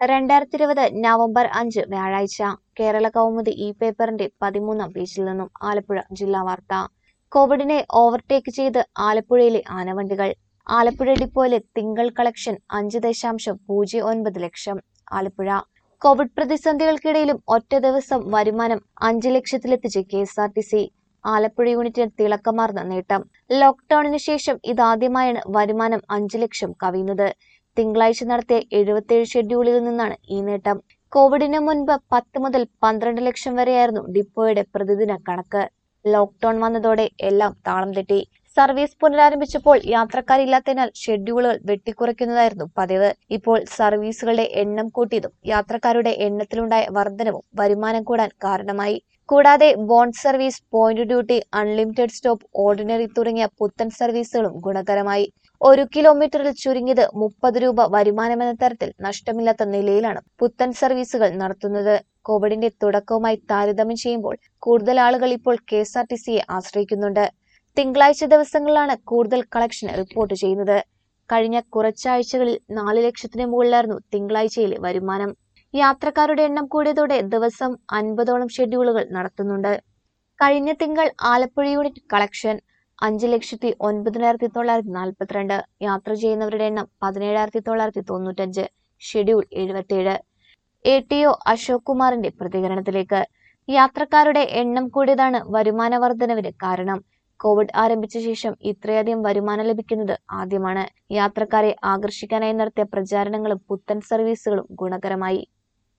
രണ്ടായിരത്തി ഇരുപത് നവംബർ അഞ്ച് വ്യാഴാഴ്ച കേരള കൗമുദി ഈ പേപ്പറിന്റെ പതിമൂന്നാം പേജിൽ നിന്നും ആലപ്പുഴ ജില്ലാ വാർത്ത കോവിഡിനെ ഓവർടേക്ക് ചെയ്ത് ആലപ്പുഴയിലെ ആനവണ്ടികൾ ആലപ്പുഴ ഡിപ്പോയിലെ തിങ്കൾ കളക്ഷൻ അഞ്ച് ദശാംശം പൂജ്യം ഒൻപത് ലക്ഷം ആലപ്പുഴ കോവിഡ് പ്രതിസന്ധികൾക്കിടയിലും ഒറ്റ ദിവസം വരുമാനം അഞ്ച് ലക്ഷത്തിലെത്തിച്ച് K S R T C Alappuzha യൂണിറ്റിന് തിളക്കമാർന്ന നേട്ടം ലോക്ക്ഡൌണിന് ശേഷം ഇതാദ്യമായാണ് വരുമാനം അഞ്ച് ലക്ഷം കവിയുന്നത് തിങ്കളാഴ്ച നടത്തിയ എഴുപത്തിയേഴ് ഷെഡ്യൂളുകളിൽ നിന്നാണ് ഈ നേട്ടം കോവിഡിന് മുൻപ് പത്ത് മുതൽ പന്ത്രണ്ട് ലക്ഷം വരെയായിരുന്നു ഡിപ്പോയുടെ പ്രതിദിന കണക്ക് ലോക്ക്ഡൌൺ വന്നതോടെ എല്ലാം താളം തെറ്റി സർവീസ് പുനരാരംഭിച്ചപ്പോൾ യാത്രക്കാരില്ലാത്തതിനാൽ ഷെഡ്യൂളുകൾ വെട്ടിക്കുറയ്ക്കുന്നതായിരുന്നു പതിവ് ഇപ്പോൾ സർവീസുകളുടെ എണ്ണം കൂട്ടിയതും യാത്രക്കാരുടെ എണ്ണത്തിലുണ്ടായ വർധനവും വരുമാനം കൂടാൻ കാരണമായി കൂടാതെ bond service point duty unlimited stop ordinary തുടങ്ങിയ പുത്തൻ സർവീസുകളും ഗുണകരമായി ഒരു കിലോമീറ്ററിൽ ചുരുങ്ങിയത് മുപ്പത് രൂപ വരുമാനമെന്ന തരത്തിൽ നഷ്ടമില്ലാത്ത നിലയിലാണ് പുത്തൻ സർവീസുകൾ നടത്തുന്നത് കോവിഡിന്റെ തുടക്കവുമായി താരതമ്യം ചെയ്യുമ്പോൾ കൂടുതൽ ആളുകൾ ഇപ്പോൾ കെ എസ് ആർ ടി സിയെ ആശ്രയിക്കുന്നുണ്ട് തിങ്കളാഴ്ച ദിവസങ്ങളിലാണ് കൂടുതൽ കളക്ഷൻ റിപ്പോർട്ട് ചെയ്യുന്നത് കഴിഞ്ഞ കുറച്ചാഴ്ചകളിൽ നാല് ലക്ഷത്തിന് മുകളിലായിരുന്നു തിങ്കളാഴ്ചയിലെ വരുമാനം യാത്രക്കാരുടെ എണ്ണം കൂടിയതോടെ ദിവസം അൻപതോളം ഷെഡ്യൂളുകൾ നടത്തുന്നുണ്ട് കഴിഞ്ഞ തിങ്കൾ ആലപ്പുഴ യൂണിറ്റ് കളക്ഷൻ അഞ്ച് ലക്ഷത്തി ഒൻപതിനായിരത്തി തൊള്ളായിരത്തി നാൽപ്പത്തിരണ്ട് യാത്ര ചെയ്യുന്നവരുടെ എണ്ണം പതിനേഴായിരത്തി തൊള്ളായിരത്തി തൊണ്ണൂറ്റഞ്ച് ഷെഡ്യൂൾ എഴുപത്തിയേഴ് എ ടി ഒ അശോക് കുമാറിന്റെ പ്രതികരണത്തിലേക്ക് യാത്രക്കാരുടെ എണ്ണം കൂടിയതാണ് വരുമാന വർധനവിന് കാരണം കോവിഡ് ആരംഭിച്ച ശേഷം ഇത്രയധികം വരുമാനം ലഭിക്കുന്നത് ആദ്യമാണ് യാത്രക്കാരെ ആകർഷിക്കാനായി നടത്തിയ പ്രചാരണങ്ങളും പുത്തൻ സർവീസുകളും ഗുണകരമായി